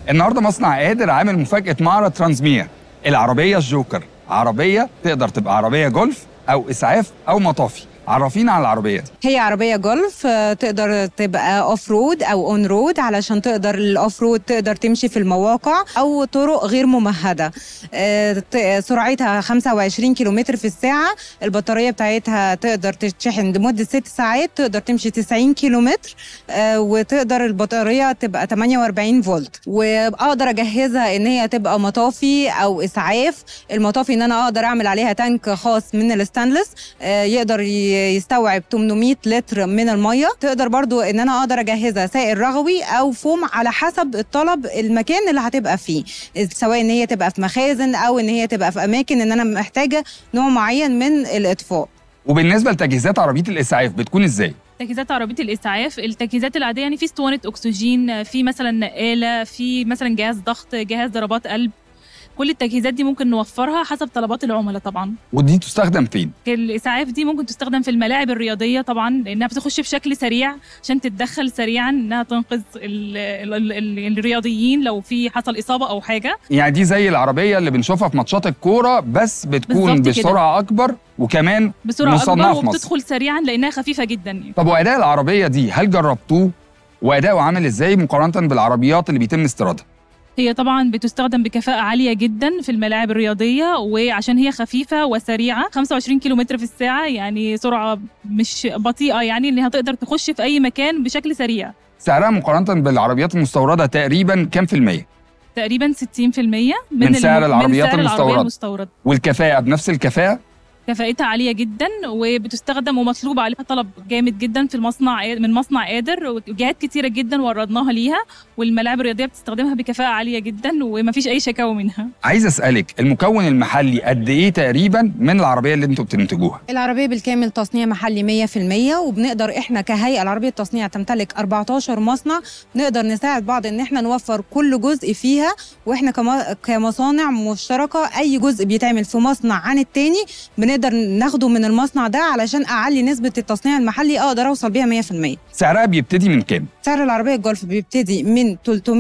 النهارده مصنع قادر عامل مفاجاه معرض ترانزميا العربيه الجوكر عربيه تقدر تبقى عربيه جولف او اسعاف او مطافي عرفينا على العربيه دي هي عربية جولف آه، تقدر تبقى اوف رود او اون رود علشان تقدر الاوف رود تقدر تمشي في المواقع او طرق غير ممهدة آه، ت- سرعتها 25 كيلومتر في الساعة البطارية بتاعتها تقدر تتشحن لمدة 6 ساعات تقدر تمشي 90 كيلومتر آه، وتقدر البطارية تبقى 48 فولت واقدر اجهزها ان هي تبقى مطافي او اسعاف المطافي ان انا اقدر اعمل عليها تانك خاص من الستانلس آه، يقدر ي- يستوعب 800 لتر من الميه تقدر برضو ان انا اقدر اجهزها سائل رغوي او فوم على حسب الطلب المكان اللي هتبقى فيه سواء ان هي تبقى في مخازن او ان هي تبقى في اماكن ان انا محتاجه نوع معين من الاطفاء وبالنسبه لتجهيزات عربيه الاسعاف بتكون ازاي تجهيزات عربيه الاسعاف التجهيزات العاديه يعني في اسطوانه اكسجين في مثلا نقاله في مثلا جهاز ضغط جهاز ضربات قلب كل التجهيزات دي ممكن نوفرها حسب طلبات العملاء طبعا ودي تستخدم فين الاسعاف دي ممكن تستخدم في الملاعب الرياضيه طبعا لانها بتخش بشكل سريع عشان تتدخل سريعا انها تنقذ ال ال ال الرياضيين لو في حصل اصابه او حاجه يعني دي زي العربيه اللي بنشوفها في ماتشات الكوره بس بتكون بالظبط كده. بسرعه اكبر وكمان بسرعه مصنعة اكبر في مصر. وبتدخل سريعا لانها خفيفه جدا يعني. طب واداء العربيه دي هل جربتوه واداؤه عامل ازاي مقارنه بالعربيات اللي بيتم استيرادها هي طبعا بتستخدم بكفاءة عالية جدا في الملاعب الرياضية وعشان هي خفيفة وسريعة 25 كيلومتر في الساعة يعني سرعة مش بطيئة يعني انها تقدر تخش في أي مكان بشكل سريع سعرها مقارنه بالعربيات المستورده تقريبا كام في الميه تقريبا 60% من, من سعر الم- العربيات من سعر العربية المستوردة. المستوردة والكفاءه بنفس الكفاءه كفاءتها عالية جدا وبتستخدم ومطلوب عليها طلب جامد جدا في المصنع من مصنع قادر وجهات كتيرة جدا وردناها ليها والملاعب الرياضية بتستخدمها بكفاءة عالية جدا ومفيش أي شكاوى منها عايز اسالك المكون المحلي قد ايه تقريبا من العربيه اللي انتوا بتنتجوها العربية بالكامل تصنيع محلي 100% وبنقدر احنا كهيئة العربية التصنيع تمتلك 14 مصنع نقدر نساعد بعض ان احنا نوفر كل جزء فيها واحنا كما- كمصانع مشتركة اي جزء بيتعمل في مصنع عن التاني بنقدر ناخده من المصنع ده علشان اعلي نسبة التصنيع المحلي اقدر اوصل بيها 100% سعرها بيبتدي من كام سعر العربية الجولف بيبتدي من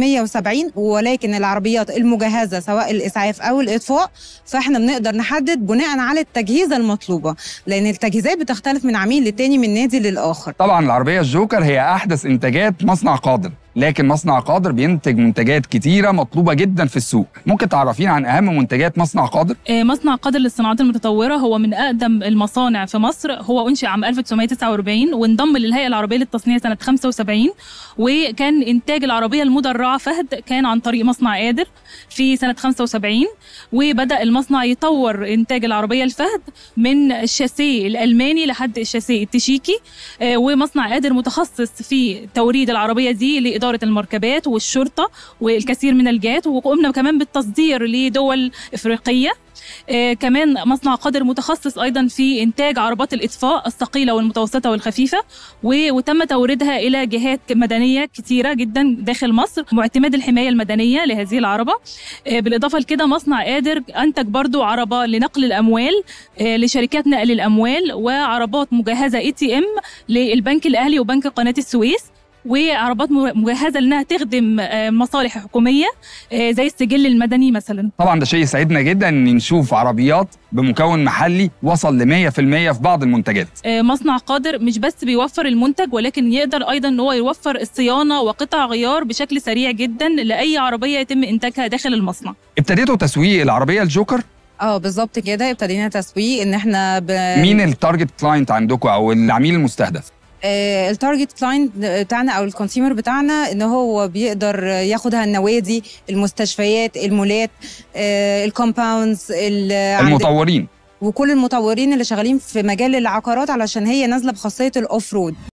370 ولكن العربيات المجهزة سواء الإسعاف أو الإطفاء فإحنا بنقدر نحدد بناء على التجهيزة المطلوبة لأن التجهيزات بتختلف من عميل للتاني من نادي للآخر طبعا العربيه الجوكر هي احدث انتاجات مصنع قادر لكن مصنع قادر بينتج منتجات كتيره مطلوبه جدا في السوق ممكن تعرفين عن اهم منتجات مصنع قادر آه، مصنع قادر للصناعات المتطورة هو من أقدم المصانع في مصر هو أنشئ عام 1949 وانضم للهيئة العربية للتصنيع سنة 75 وكان إنتاج العربية المدرعة فهد كان عن طريق مصنع قادر في سنة 75 وبدأ المصنع يطور إنتاج العربية الفهد من الشاسيه الألماني لحد الشاسيه التشيكي آه، ومصنع قادر متخصص في توريد العربية دي لإدارة المركبات والشرطة والكثير من الجهات وقمنا كمان بالتصدير لدول إفريقية آه، كمان مصنع قادر متخصص ايضا في انتاج عربات الاطفاء الثقيله والمتوسطه والخفيفه و- وتم توريدها الى جهات مدنيه كتيره جدا داخل مصر واعتماد الحمايه المدنيه لهذه العربه آه، بالاضافه لكده مصنع قادر انتج برضو عربه لنقل الاموال آه، لشركات نقل الاموال وعربات مجهزه اي تي ام للبنك الاهلي وبنك قناه السويس وعربات م- مجهزه لانها تخدم آه، مصالح حكوميه آه، زي السجل المدني مثلا طبعا ده شيء يسعدنا جدا ان نشوف عربيات بمكون محلي وصل ل 100% في بعض المنتجات آه، مصنع قادر مش بس بيوفر المنتج ولكن يقدر ايضا ان هو يوفر الصيانه وقطع غيار بشكل سريع جدا لاي عربيه يتم انتاجها داخل المصنع ابتديتوا تسويق العربيه الجوكر اه بالظبط كده ابتدينا تسويق ان احنا ب... مين التارجت كلاينت عندكم او العميل المستهدف آه، التارجت كلاينت بتاعنا او الكونسيومر بتاعنا ان هو بيقدر ياخدها النوادي المستشفيات المولات آه، الكومباوندز ال- عند- المطورين وكل المطورين اللي شغالين في مجال العقارات علشان هي نازله بخاصيه الاوف رود